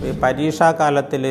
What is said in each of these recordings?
ഈ പരീക്ഷാകാലത്തിൽ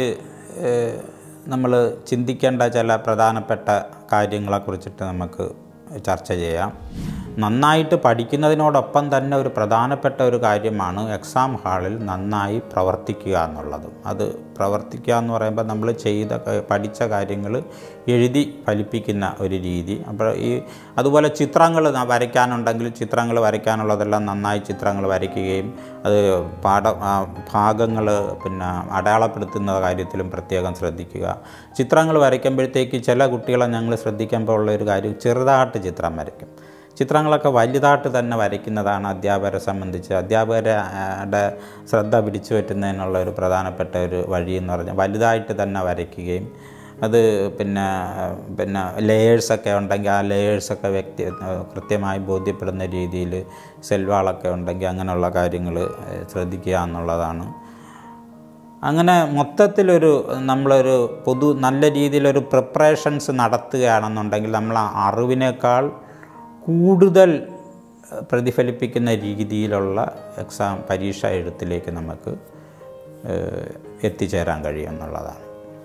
നമ്മൾ ചിന്തിക്കേണ്ട ചില പ്രധാനപ്പെട്ട കാര്യങ്ങളെക്കുറിച്ചിട്ട് നമുക്ക് ചർച്ച ചെയ്യാം നന്നായിട്ട് പഠിക്കുന്നതിനോടൊപ്പം തന്നെ ഒരു പ്രധാനപ്പെട്ട ഒരു കാര്യമാണ് എക്സാം ഹാളിൽ നന്നായി പ്രവർത്തിക്കുക എന്നുള്ളത് അത് പ്രവർത്തിക്കുക എന്ന് പറയുമ്പോൾ നമ്മൾ ചെയ്ത ക- പഠിച്ച കാര്യങ്ങൾ എഴുതി ഫലിപ്പിക്കുന്ന ഒരു രീതി അപ്പോൾ ഈ അതുപോലെ ചിത്രങ്ങൾ വരയ്ക്കാനുണ്ടെങ്കിൽ ചിത്രങ്ങൾ വരയ്ക്കാനുള്ളതെല്ലാം നന്നായി ചിത്രങ്ങൾ വരയ്ക്കുകയും അത് പാഠ ഭാഗങ്ങൾ പിന്നെ അടയാളപ്പെടുത്തുന്ന കാര്യത്തിലും പ്രത്യേകം ശ്രദ്ധിക്കുക ചിത്രങ്ങൾ വരയ്ക്കുമ്പോഴത്തേക്ക് ചില കുട്ടികളെ ഞങ്ങൾ ശ്രദ്ധിക്കുമ്പോൾ ഉള്ള ഒരു കാര്യം ചെറുതായിട്ട് ചിത്രം വരയ്ക്കും ചിത്രങ്ങളൊക്കെ വലുതായിട്ട് തന്നെ വരയ്ക്കുന്നതാണ് അധ്യാപകരെ സംബന്ധിച്ച് അധ്യാപകരുടെ ശ്രദ്ധ പിടിച്ചു പറ്റുന്നതിനുള്ള ഒരു പ്രധാനപ്പെട്ട ഒരു വഴി എന്ന് പറഞ്ഞാൽ വലുതായിട്ട് തന്നെ വരയ്ക്കുകയും അത് പിന്നെ പിന്നെ ലേയേഴ്സൊക്കെ ഉണ്ടെങ്കിൽ ആ ലേയേഴ്സൊക്കെ വ്യക്തി കൃത്യമായി ബോധ്യപ്പെടുന്ന രീതിയിൽ സെൽവാളൊക്കെ ഉണ്ടെങ്കിൽ അങ്ങനെയുള്ള കാര്യങ്ങൾ ശ്രദ്ധിക്കുക എന്നുള്ളതാണ് അങ്ങനെ മൊത്തത്തിലൊരു നമ്മളൊരു പൊതു നല്ല രീതിയിലൊരു പ്രിപ്പറേഷൻസ് നടത്തുകയാണെന്നുണ്ടെങ്കിൽ നമ്മൾ ആ അറിവിനേക്കാൾ കൂടുതൽ ഏഹ്, പ്രതിഫലിപ്പിക്കുന്ന രീതിയിലുള്ള എക്സാം പരീക്ഷ എഴുത്തിലേക്ക് നമുക്ക് ഏഹ്, എത്തിച്ചേരാൻ കഴിയും എന്നുള്ളതാണ്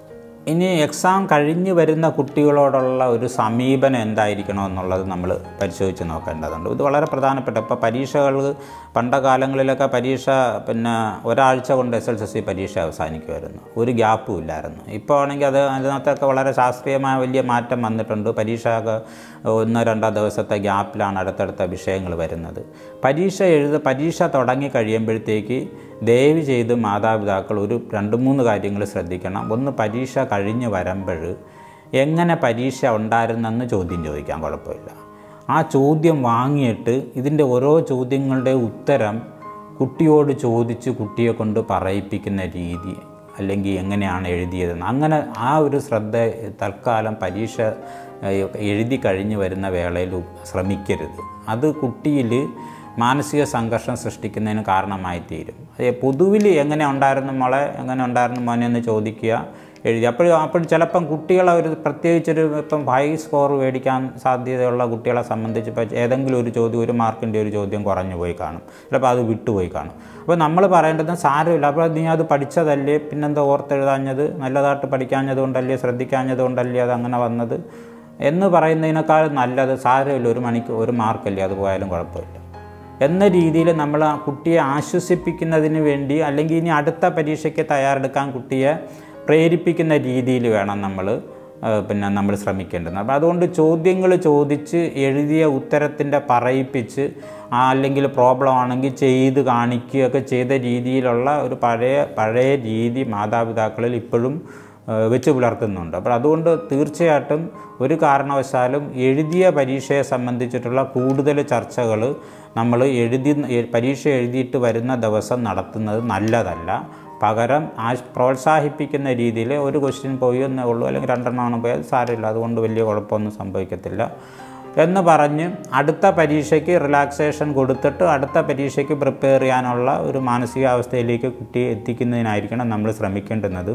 ഇനി എക്സാം കഴിഞ്ഞ് വരുന്ന കുട്ടികളോടുള്ള ഒരു സമീപനം എന്തായിരിക്കണം എന്നുള്ളത് നമ്മൾ പരിശോധിച്ച് നോക്കേണ്ടതുണ്ട് ഇത് വളരെ പ്രധാനപ്പെട്ട ഇപ്പോൾ പരീക്ഷകൾ പണ്ട കാലങ്ങളിലൊക്കെ പരീക്ഷ പിന്നെ ഒരാഴ്ച കൊണ്ട് എസ് എൽ സി പരീക്ഷ അവസാനിക്കുമായിരുന്നു ഒരു ഗ്യാപ്പും ഇല്ലായിരുന്നു ഇപ്പോൾ ആണെങ്കിൽ അത് അതിനകത്തൊക്കെ വളരെ ശാസ്ത്രീയമായ വലിയ മാറ്റം വന്നിട്ടുണ്ട് പരീക്ഷയൊക്കെ ഒന്നോ രണ്ടോ ദിവസത്തെ ഗ്യാപ്പിലാണ് അടുത്തടുത്ത വിഷയങ്ങൾ വരുന്നത് പരീക്ഷ എഴുത പരീക്ഷ തുടങ്ങി കഴിയുമ്പോഴത്തേക്ക് ദയവ് ചെയ്ത് മാതാപിതാക്കൾ ഒരു രണ്ട് മൂന്ന് കാര്യങ്ങൾ ശ്രദ്ധിക്കണം ഒന്ന് പരീക്ഷ കഴിഞ്ഞ് വരുമ്പോൾ എങ്ങനെ പരീക്ഷ ഉണ്ടായിരുന്നെന്ന് ചോദ്യം ചോദിക്കാൻ കുഴപ്പമില്ല ആ ചോദ്യം വാങ്ങിയിട്ട് ഇതിൻ്റെ ഓരോ ചോദ്യങ്ങളുടെ ഉത്തരം കുട്ടിയോട് ചോദിച്ച് കുട്ടിയെ കൊണ്ട് പറയിപ്പിക്കുന്ന രീതി അല്ലെങ്കിൽ എങ്ങനെയാണ് എഴുതിയതെന്ന് അങ്ങനെ ആ ഒരു ശ്രദ്ധ തൽക്കാലം പരീക്ഷ ഏഹ്, എഴുതി കഴിഞ്ഞ് വരുന്ന വേളയിൽ ശ്രമിക്കരുത് അത് കുട്ടിയിൽ മാനസിക സംഘർഷം സൃഷ്ടിക്കുന്നതിന് കാരണമായി തീരും അത് പൊതുവിൽ എങ്ങനെ ഉണ്ടായിരുന്നു മോളെ എങ്ങനെ ഉണ്ടായിരുന്നു മോനെ എന്ന് ചോദിക്കുക എഴുതി അപ്പോൾ അപ്പോൾ ചിലപ്പം കുട്ടികളെ ഒരു പ്രത്യേകിച്ചൊരു ഇപ്പം ഹൈ സ്കോർ മേടിക്കാൻ സാധ്യതയുള്ള കുട്ടികളെ സംബന്ധിച്ച് ഇപ്പോൾ ഏതെങ്കിലും ഒരു ചോദ്യം ഒരു മാർക്കിൻ്റെ ഒരു ചോദ്യം കുറഞ്ഞു പോയി കാണും ചിലപ്പോൾ അത് വിട്ടുപോയി കാണും അപ്പോൾ നമ്മൾ പറയേണ്ടത് സാരമില്ല അപ്പോൾ നീ അത് പഠിച്ചതല്ലേ പിന്നെന്താ ഓർത്തെഴുതാഞ്ഞത് നല്ലതായിട്ട് പഠിക്കാഞ്ഞത് കൊണ്ടല്ലേ ശ്രദ്ധിക്കാഞ്ഞത് കൊണ്ടല്ലേ അത് അങ്ങനെ വന്നത് എന്ന് പറയുന്നതിനേക്കാൾ നല്ലത് സാരമില്ല ഒരു മണിക്ക് ഒരു മാർക്കല്ലേ അത് പോയാലും കുഴപ്പമില്ല എന്ന രീതിയിൽ നമ്മൾ ആ കുട്ടിയെ ആശ്വസിപ്പിക്കുന്നതിന് വേണ്ടി അല്ലെങ്കിൽ ഇനി അടുത്ത പരീക്ഷയ്ക്ക് തയ്യാറെടുക്കാൻ കുട്ടിയെ പ്രേരിപ്പിക്കുന്ന രീതിയിൽ വേണം നമ്മൾ പിന്നെ നമ്മൾ ശ്രമിക്കേണ്ടത് അപ്പോൾ അതുകൊണ്ട് ചോദ്യങ്ങൾ ചോദിച്ച് എഴുതിയ ഉത്തരത്തിൻ്റെ പറയിപ്പിച്ച് ആ അല്ലെങ്കിൽ പ്രോബ്ലം ആണെങ്കിൽ ചെയ്ത് കാണിക്കുകയൊക്കെ ചെയ്ത രീതിയിലുള്ള ഒരു പഴയ പഴയ രീതി മാതാപിതാക്കളിൽ ഇപ്പോഴും ഏഹ് വെച്ച് പുലർത്തുന്നുണ്ട് അപ്പോൾ അതുകൊണ്ട് തീർച്ചയായിട്ടും ഒരു കാരണവശാലും എഴുതിയ പരീക്ഷയെ സംബന്ധിച്ചിട്ടുള്ള കൂടുതൽ ചർച്ചകൾ നമ്മൾ എഴുതി എ- പരീക്ഷ എഴുതിയിട്ട് വരുന്ന ദിവസം നടത്തുന്നത് നല്ലതല്ല പകരം ആ പ്രോത്സാഹിപ്പിക്കുന്ന രീതിയിൽ ഒരു ക്വസ്റ്റ്യൻ പോയി എന്നേ ഉള്ളൂ അല്ലെങ്കിൽ രണ്ടെണ്ണമാണ് പോയാൽ സാരമില്ല അതുകൊണ്ട് വലിയ കുഴപ്പമൊന്നും സംഭവിക്കത്തില്ല എന്ന് പറഞ്ഞ് അടുത്ത പരീക്ഷയ്ക്ക് റിലാക്സേഷൻ കൊടുത്തിട്ട് അടുത്ത പരീക്ഷയ്ക്ക് പ്രിപ്പയർ ചെയ്യാനുള്ള ഒരു മാനസികാവസ്ഥയിലേക്ക് കുട്ടിയെ എത്തിക്കുന്നതിനായിരിക്കണം നമ്മൾ ശ്രമിക്കേണ്ടുന്നത്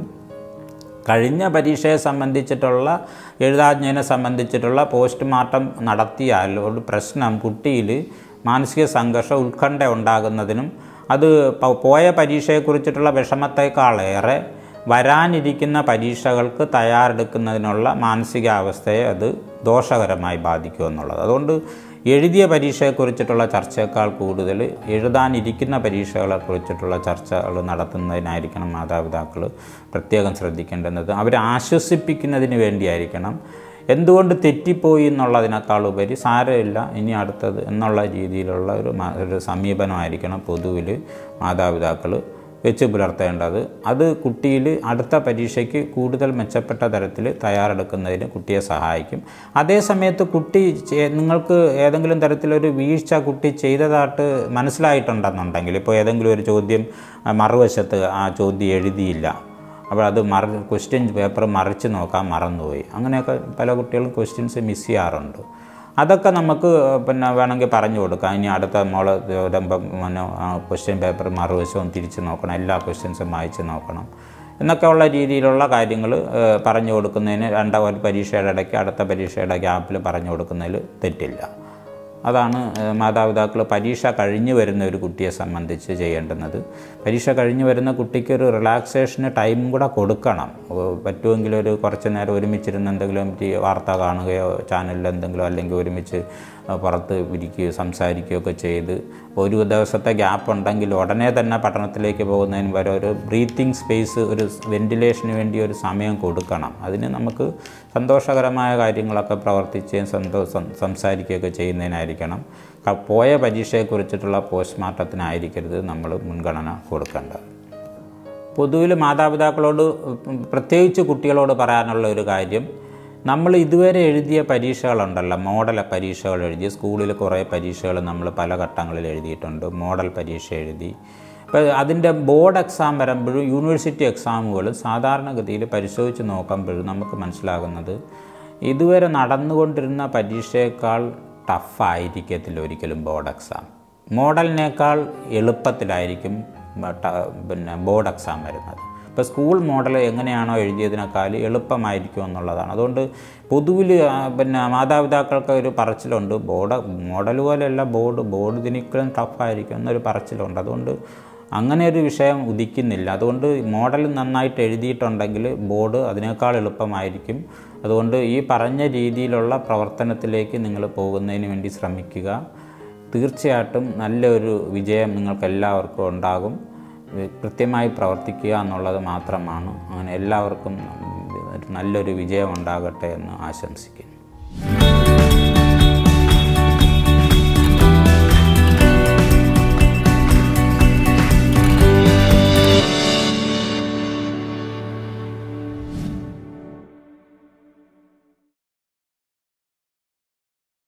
കഴിഞ്ഞ പരീക്ഷയെ സംബന്ധിച്ചിട്ടുള്ള എഴുതാജ്ഞനെ സംബന്ധിച്ചിട്ടുള്ള പോസ്റ്റ്മോർട്ടം നടത്തിയാൽ ഒരു പ്രശ്നം കുട്ടിയിൽ മാനസിക സംഘർഷം ഉത്കണ്ഠ ഉണ്ടാകുന്നതിനും അത് പ- പോയ പരീക്ഷയെക്കുറിച്ചിട്ടുള്ള വിഷമത്തേക്കാളേറെ വരാനിരിക്കുന്ന പരീക്ഷകൾക്ക് തയ്യാറെടുക്കുന്നതിനുള്ള മാനസികാവസ്ഥയെ അത് ദോഷകരമായി ബാധിക്കും എന്നുള്ളത് അതുകൊണ്ട് എഴുതിയ പരീക്ഷയെക്കുറിച്ചിട്ടുള്ള ചർച്ചയേക്കാൾ കൂടുതൽ എഴുതാനിരിക്കുന്ന പരീക്ഷകളെക്കുറിച്ചിട്ടുള്ള ചർച്ചകൾ നടത്തുന്നതിനായിരിക്കണം മാതാപിതാക്കൾ പ്രത്യേകം ശ്രദ്ധിക്കേണ്ടുന്നത് അവരെ ആശ്വസിപ്പിക്കുന്നതിന് വേണ്ടിയായിരിക്കണം എന്തുകൊണ്ട് തെറ്റിപ്പോയി എന്നുള്ളതിനേക്കാൾ ഉപരി സാരമില്ല ഇനി അടുത്തത് എന്നുള്ള രീതിയിലുള്ള ഒരു മ- ഒരു സമീപനമായിരിക്കണം പൊതുവിൽ മാതാപിതാക്കൾ വെച്ച് പുലർത്തേണ്ടത് അത് കുട്ടിയിൽ അടുത്ത പരീക്ഷയ്ക്ക് കൂടുതൽ മെച്ചപ്പെട്ട തരത്തിൽ തയ്യാറെടുക്കുന്നതിന് കുട്ടിയെ സഹായിക്കും അതേ സമയത്ത് കുട്ടി ചെ- നിങ്ങൾക്ക് ഏതെങ്കിലും തരത്തിലൊരു വീഴ്ച കുട്ടി ചെയ്തതായിട്ട് മനസ്സിലായിട്ടുണ്ടെന്നുണ്ടെങ്കിൽ ഇപ്പോൾ ഏതെങ്കിലും ഒരു ചോദ്യം ആ, മറുവശത്ത് ആ ചോദ്യം എഴുതിയില്ല അപ്പോൾ അത് മറ ക്വസ്റ്റ്യൻ പേപ്പർ മറിച്ച് നോക്കാൻ മറന്നുപോയി അങ്ങനെയൊക്കെ പല കുട്ടികളും ക്വസ്റ്റ്യൻസ് മിസ് ചെയ്യാറുണ്ട് അതൊക്കെ നമുക്ക് പിന്നെ വേണമെങ്കിൽ പറഞ്ഞു കൊടുക്കാം ഇനി അടുത്ത മോള് വരുമ്പം പിന്നെ ക്വസ്റ്റ്യൻ പേപ്പർ മറുവശവും തിരിച്ച് നോക്കണം എല്ലാ ക്വസ്റ്റ്യൻസും വായിച്ച് നോക്കണം എന്നൊക്കെയുള്ള രീതിയിലുള്ള കാര്യങ്ങൾ പറഞ്ഞു കൊടുക്കുന്നതിന് രണ്ടാം ഒരു പരീക്ഷയുടെ ഇടയ്ക്ക് അടുത്ത പരീക്ഷയുടെ ഗ്യാപ്പിൽ പറഞ്ഞു കൊടുക്കുന്നതിൽ തെറ്റില്ല അതാണ് ഏഹ്, മാതാപിതാക്കൾ പരീക്ഷ കഴിഞ്ഞു വരുന്ന ഒരു കുട്ടിയെ സംബന്ധിച്ച് ചെയ്യേണ്ടുന്നത് പരീക്ഷ കഴിഞ്ഞു വരുന്ന കുട്ടിക്ക് ഒരു റിലാക്സേഷന് ടൈം കൂടെ കൊടുക്കണം ഓ, പറ്റുമെങ്കിൽ ഒരു കുറച്ച് നേരം ഒരുമിച്ചിരുന്ന് എന്തെങ്കിലും ടി- വാർത്ത കാണുകയോ ചാനലിൽ എന്തെങ്കിലും അല്ലെങ്കിൽ ഒരുമിച്ച് ആ, പുറത്ത് ഇരിക്കുകയോ സംസാരിക്കുകയോ ഒക്കെ ചെയ്ത് ഒരു ദിവസത്തെ ഗ്യാപ്പ് ഉണ്ടെങ്കിൽ ഉടനെ തന്നെ പഠനത്തിലേക്ക് പോകുന്നതിന് വരെ ഒരു ബ്രീത്തിങ് സ്പേസ് ഒരു വെൻറ്റിലേഷന് വേണ്ടി ഒരു സമയം കൊടുക്കണം അതിന് നമുക്ക് സന്തോഷകരമായ കാര്യങ്ങളൊക്കെ പ്രവർത്തിക്കുകയും സന്തോഷം സംസാരിക്കുകയൊക്കെ ചെയ്യുന്നതിനായിരിക്കണം ക- പോയ പരീക്ഷയെക്കുറിച്ചിട്ടുള്ള പോസ്റ്റ്മോർട്ടത്തിനായിരിക്കരുത് നമ്മൾ മുൻഗണന കൊടുക്കേണ്ടത് പൊതുവിൽ മാതാപിതാക്കളോട് പ്രത്യേകിച്ച് കുട്ടികളോട് പറയാനുള്ള ഒരു കാര്യം നമ്മൾ ഇതുവരെ എഴുതിയ പരീക്ഷകളുണ്ടല്ലോ മോഡൽ പരീക്ഷകൾ എഴുതി സ്കൂളിൽ കുറേ പരീക്ഷകൾ നമ്മൾ പല ഘട്ടങ്ങളിൽ എഴുതിയിട്ടുണ്ട് മോഡൽ പരീക്ഷ എഴുതി അപ്പോൾ അതിൻ്റെ ബോർഡ് എക്സാം വരുമ്പോഴും യൂണിവേഴ്സിറ്റി എക്സാമുകളും സാധാരണഗതിയിൽ പരിശോധിച്ച് നോക്കുമ്പോഴും നമുക്ക് മനസ്സിലാകുന്നത് ഇതുവരെ നടന്നുകൊണ്ടിരുന്ന പരീക്ഷയേക്കാൾ ടഫായിരിക്കത്തില്ല ഒരിക്കലും ബോർഡ് എക്സാം മോഡലിനേക്കാൾ എളുപ്പത്തിലായിരിക്കും ട- പിന്നെ ബോർഡ് എക്സാം വരുന്നത് ഇപ്പോൾ സ്കൂൾ മോഡൽ എങ്ങനെയാണോ എഴുതിയതിനേക്കാൾ എളുപ്പമായിരിക്കും എന്നുള്ളതാണ് അതുകൊണ്ട് പൊതുവിൽ ആ, പിന്നെ മാതാപിതാക്കൾക്ക് ഒരു പറച്ചിലുണ്ട് ബോർഡ് മോഡൽ പോലെയല്ല ബോർഡ് ബോർഡ് ഇതിനേക്കാളും ടഫായിരിക്കും എന്നൊരു പറച്ചിലുണ്ട് അതുകൊണ്ട് അങ്ങനെ ഒരു വിഷയം ഉദിക്കുന്നില്ല അതുകൊണ്ട് മോഡൽ നന്നായിട്ട് എഴുതിയിട്ടുണ്ടെങ്കിൽ ബോർഡ് അതിനേക്കാൾ എളുപ്പമായിരിക്കും അതുകൊണ്ട് ഈ പറഞ്ഞ രീതിയിലുള്ള പ്രവർത്തനത്തിലേക്ക് നിങ്ങൾ പോകുന്നതിന് വേണ്ടി ശ്രമിക്കുക തീർച്ചയായിട്ടും നല്ലൊരു വിജയം നിങ്ങൾക്ക് എല്ലാവർക്കും ഉണ്ടാകും കൃത്യമായി പ്രവർത്തിക്കുക എന്നുള്ളത് മാത്രമാണ് അങ്ങനെ എല്ലാവർക്കും ഒരു നല്ലൊരു വിജയം ഉണ്ടാകട്ടെ എന്ന് ആശംസിക്കുന്നു